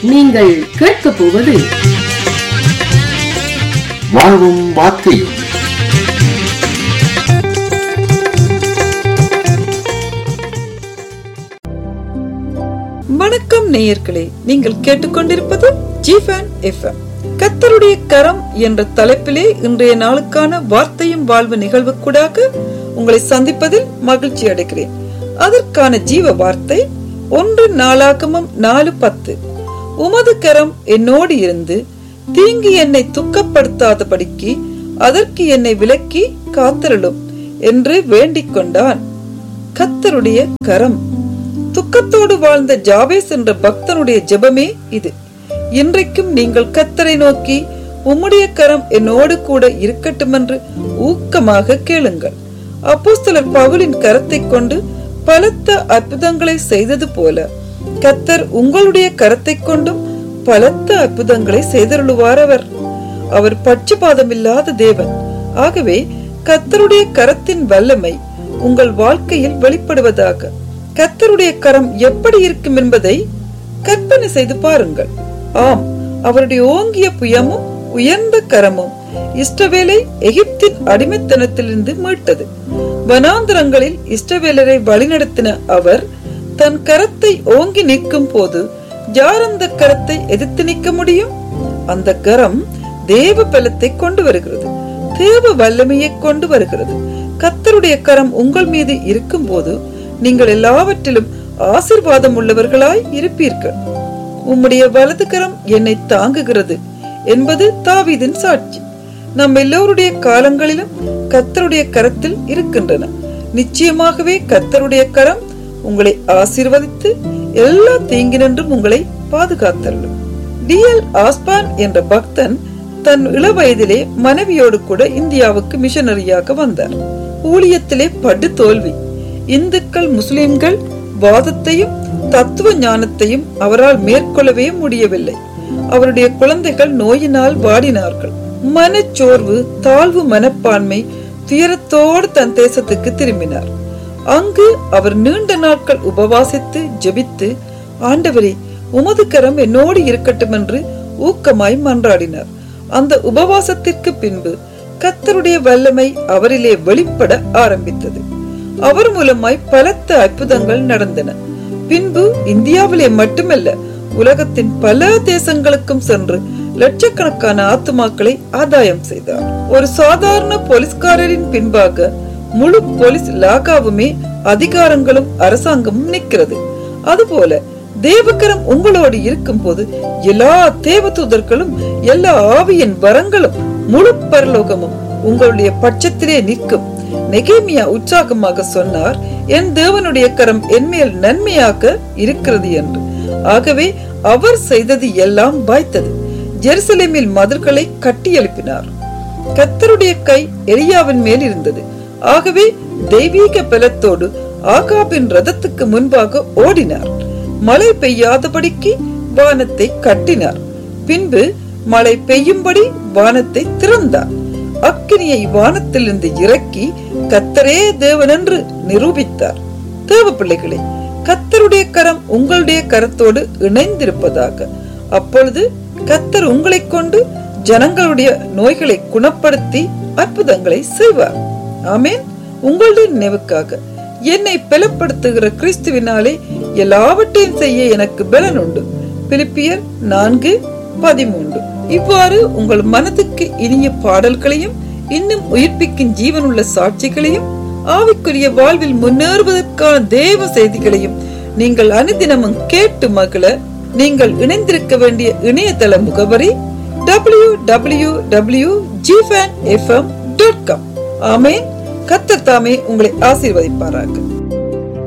நீங்கள் கேட்கப் போவது வாழ்வும் வார்த்தையும் வணக்கம் நேயர்களே நீங்கள் கேட்டுக்கொண்டிருப்பது ஜிஃபன் எஃப்எம் கத்தருடைய கரம் என்ற தலைப்பிலே இன்றைய நாளுக்கான வார்த்தையும் வாழ்வு நிகழ்வுக்கூடாக உங்களை சந்திப்பதில் மகிழ்ச்சி அடைகிறேன் அதற்கான ஜீவ வார்த்தை ஒன்று நாளாகமம் நாலு பத்து உமது கரம் என்னோடு இருந்து தீங்கு என்னை துக்கப்படுத்தாதபடிக்கு அதற்கு என்னை விலக்கி காத்தருளும் என்று வேண்டிக் கொண்டான் கத்தருடைய கரம் துக்கத்தோடு வாழ்ந்த ஜாவேஸ் என்ற பக்தனுடைய ஜெபமே இது இன்றைக்கும் நீங்கள் கத்தரை நோக்கி உம்முடைய கரம் என்னோடு கூட இருக்கட்டும் என்று ஊக்கமாக கேளுங்கள் அப்போஸ்தலர் பவுலின் கரத்தை கொண்டு பலத்த அற்புதங்களை செய்தது போல கத்தர் உங்களுடைய கரத்தை கொண்டும் பலத்த அற்புதங்களை செய்தருளுவார் அவர் அவர் பட்சபாதமில்லாத தேவன் ஆகவே கத்தருடைய கரத்தின் வல்லமை உங்கள் வாழ்க்கையில் வெளிப்படுவதாக கத்தருடைய கரம் எப்படி இருக்கும் என்பதை கற்பனை செய்து பாருங்கள் ஆம் அவருடைய ஓங்கிய புயமும் உயர்ந்த கரமும் இஷ்டவேலை எகிப்தின் அடிமைத்தனத்திலிருந்து மீட்டது வனாந்திரங்களில் இஷ்டவேலரை வழிநடத்தின அவர் தன் கரத்தை ஓங்கி நிற்கும் போது யார் அந்த கரத்தை எதிர்த்து நிற்க முடியும் அந்த கரம் தேவ பலத்தை கொண்டு வருகிறது தேவ வல்லமையை கொண்டு வருகிறது கத்தருடைய கரம் உங்கள் மீது இருக்கும் போது நீங்கள் எல்லாவற்றிலும் ஆசிர்வாதம் உள்ளவர்களாய் இருப்பீர்கள் உம்முடைய வலது கரம் என்னை தாங்குகிறது என்பது தாவீதின் சாட்சி நம் எல்லோருடைய காலங்களிலும் கத்தருடைய கரத்தில் இருக்கின்றன நிச்சயமாகவே கத்தருடைய கரம் உங்களை ஆசீர்வதித்து எல்லா தீங்கினின்றும் உங்களை பாதுகாத்தருளும் டி எல் ஆஸ்பான் என்ற பக்தன் தன் இளவயதிலே மனைவியோடு கூட இந்தியாவுக்கு மிஷனரியாக வந்தார் ஊழியத்திலே படு தோல்வி இந்துக்கள் முஸ்லிம்கள் வாதத்தையும் தத்துவ ஞானத்தையும் அவரால் மேற்கொள்ளவே முடியவில்லை அவருடைய குழந்தைகள் நோயினால் வாடினார்கள் மனச்சோர்வு தாழ்வு மனப்பான்மை துயரத்தோடு தன் தேசத்துக்கு திரும்பினார் அங்கு அவர் நீண்ட நாட்கள் உபவாசித்து ஜெபித்து ஆண்டவரே உமது கரம் என்னோடு இருக்கட்டும் என்று ஊக்கமாய் மன்றாடினார் அந்த உபவாசத்திற்கு பின்பு கத்தருடைய வல்லமை அவரிலே வெளிப்பட ஆரம்பித்தது அவர் மூலமாய் பலத்த அற்புதங்கள் நடந்தன பின்பு இந்தியாவிலே மட்டுமல்ல உலகத்தின் பல தேசங்களுக்கும் சென்று லட்சக்கணக்கான ஆத்துமாக்களை ஆதாயம் செய்தார் ஒரு சாதாரண போலீஸ்காரரின் பின்பாக முழு போலீஸ் லாகாவுமே அதிகாரங்களும் அரசாங்கமும் நிற்கிறது அதுபோல தேவக்கரம் உங்களோடு இருக்கும் போது எல்லா தேவதூதர்களும் எல்லா ஆவியின் வரங்களும் முழு பரலோகமும் உங்களுடைய பட்சத்திலே நிற்கும் நெகேமியா உற்சாகமாக சொன்னார் என் தேவனுடைய கரம் என்மேல் நன்மையாக இருக்கிறது என்று ஆகவே அவர் செய்தது எல்லாம் வாய்த்தது ஜெருசலேமில் மதில்களை கட்டி எழுப்பினார் கத்தருடைய கை எரியாவின் மேல் இருந்தது ஆகவே தெய்வீக பலத்தோடு ஆகாபின் ரதத்துக்கு முன்பாக ஓடினார் மழை பெய்யாதபடிக்கு வானத்தை கட்டினார் பின்பு மழை பெய்யும்படி வானத்தை திறந்தார் அக்கினியை வானத்திலிருந்து இறக்கி கத்தரே தேவன் என்று நிரூபித்தார் தேவ பிள்ளைகளே கத்தருடைய கரம் உங்களுடைய கரத்தோடு இணைந்திருப்பதாக அப்பொழுது கத்தர் உங்களை கொண்டு ஜனங்களுடைய நோய்களை குணப்படுத்தி அற்புதங்களை செய்வார் ஆமேன் உங்களுடைய நினைவுக்காக என்னை பலப்படுத்துகிற கிறிஸ்துவினாலே எல்லாவற்றையும் செய்ய எனக்கு பலன் உண்டு பிலிப்பியர் நான்கு பதிமூன்று இவ்வாறு உங்கள் மனதுக்கு இனிய பாடல்களையும் இன்னும் உயிர்ப்பிக்கும் ஜீவனுள்ள சாட்சிகளையும் ஆவிக்குரிய வாழ்வில் முன்னேறுவதற்கான தேவ செய்திகளையும் நீங்கள் அனுதினமும் கேட்டு மகள நீங்கள் இணைந்திருக்க வேண்டிய இணையதள முகவரி டபிள்யூ டபிள்யூ டபிள்யூ ஜிஃபேன் எஃப்எம் டாட் காம் ஆமேன் கத்தர் தாமே உங்களை ஆசீர்வதிப்பாராக